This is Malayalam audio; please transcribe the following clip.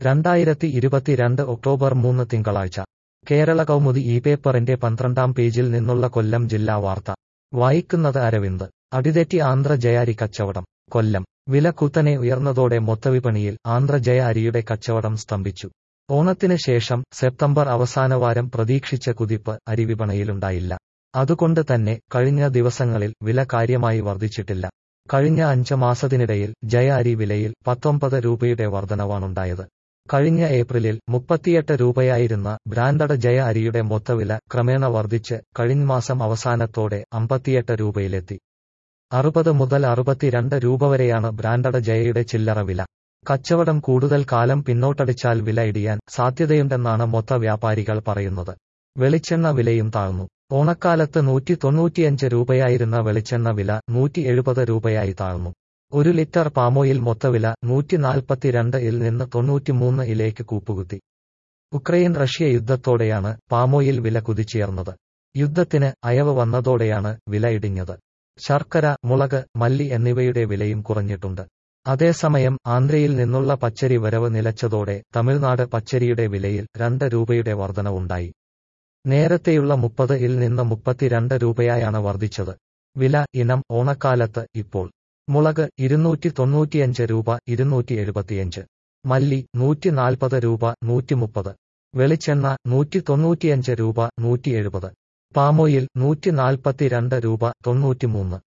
രണ്ടായിരത്തി ഇരുപത്തിരണ്ട് ഒക്ടോബർ മൂന്ന് തിങ്കളാഴ്ച കേരള കൗമുദി ഈ പേപ്പറിന്റെ പന്ത്രണ്ടാം പേജിൽ നിന്നുള്ള കൊല്ലം ജില്ലാ വാർത്ത വായിക്കുന്നത് അരവിന്ദ് അടിതെറ്റി ആന്ധ്ര ജയാരി കച്ചവടം കൊല്ലം വില കുത്തനെ ഉയർന്നതോടെ മൊത്തവിപണിയിൽ ആന്ധ്ര ജയ അരിയുടെ കച്ചവടം സ്തംഭിച്ചു ഓണത്തിന് ശേഷം സെപ്റ്റംബർ അവസാനവാരം പ്രതീക്ഷിച്ച കുതിപ്പ് അരിവിപണിയിലുണ്ടായില്ല അതുകൊണ്ട് തന്നെ കഴിഞ്ഞ ദിവസങ്ങളിൽ വില കാര്യമായി വർദ്ധിച്ചിട്ടില്ല കഴിഞ്ഞ അഞ്ച് മാസത്തിനിടയിൽ ജയ അരി വിലയിൽ പത്തൊമ്പത് രൂപയുടെ വർധനവാണുണ്ടായത് കഴിഞ്ഞ ഏപ്രിലിൽ മുപ്പത്തിയെട്ട് രൂപയായിരുന്ന ബ്രാൻഡഡ് ജയ അരിയുടെ മൊത്തവില ക്രമേണ വർദ്ധിച്ച് കഴിഞ്ഞ മാസം അവസാനത്തോടെ അമ്പത്തിയെട്ട് രൂപയിലെത്തി അറുപത് മുതൽ അറുപത്തിരണ്ട് രൂപ വരെയാണ് ബ്രാൻഡഡ് ജയയുടെ ചില്ലറ വില കച്ചവടം കൂടുതൽ കാലം പിന്നോട്ടടിച്ചാൽ വില ഇടിയാൻ സാധ്യതയുണ്ടെന്നാണ് മൊത്ത വ്യാപാരികൾ പറയുന്നത് വെളിച്ചെണ്ണ വിലയും താഴ്ന്നു ഓണക്കാലത്ത് നൂറ്റി തൊണ്ണൂറ്റിയഞ്ച് രൂപയായിരുന്ന വെളിച്ചെണ്ണ വില നൂറ്റി എഴുപത് രൂപയായി താഴ്ന്നു ഒരു ലിറ്റർ പാമോയിൽ മൊത്തവില നൂറ്റി നാൽപ്പത്തിരണ്ട് ഇൽ നിന്ന് തൊണ്ണൂറ്റിമൂന്ന് ഇലേക്ക് കൂപ്പുകുത്തി ഉക്രൈൻ റഷ്യ യുദ്ധത്തോടെയാണ് പാമോയിൽ വില കുതിച്ചുയർന്നത് യുദ്ധത്തിന് അയവ് വന്നതോടെയാണ് വില ഇടിഞ്ഞത് ശർക്കര മുളക് മല്ലി എന്നിവയുടെ വിലയും കുറഞ്ഞിട്ടുണ്ട് അതേസമയം ആന്ധ്രയിൽ നിന്നുള്ള പച്ചരി വരവ് നിലച്ചതോടെ തമിഴ്നാട് പച്ചരിയുടെ വിലയിൽ രണ്ട് രൂപയുടെ വർധനവുണ്ടായി നേരത്തെയുള്ള മുപ്പത് ഇൽ നിന്ന് മുപ്പത്തിരണ്ട് രൂപയായാണ് വർദ്ധിച്ചത് വില ഇനം ഓണക്കാലത്ത് ഇപ്പോൾ മുളക് ഇരുന്നൂറ്റി തൊണ്ണൂറ്റിയഞ്ച് രൂപ ഇരുന്നൂറ്റി എഴുപത്തിയഞ്ച് മല്ലി നൂറ്റി നാൽപ്പത് രൂപ നൂറ്റി മുപ്പത് വെളിച്ചെണ്ണ നൂറ്റി തൊണ്ണൂറ്റിയഞ്ച് രൂപ നൂറ്റി എഴുപത് പാമോയിൽ നൂറ്റി നാൽപ്പത്തിരണ്ട് രൂപ തൊണ്ണൂറ്റിമൂന്ന്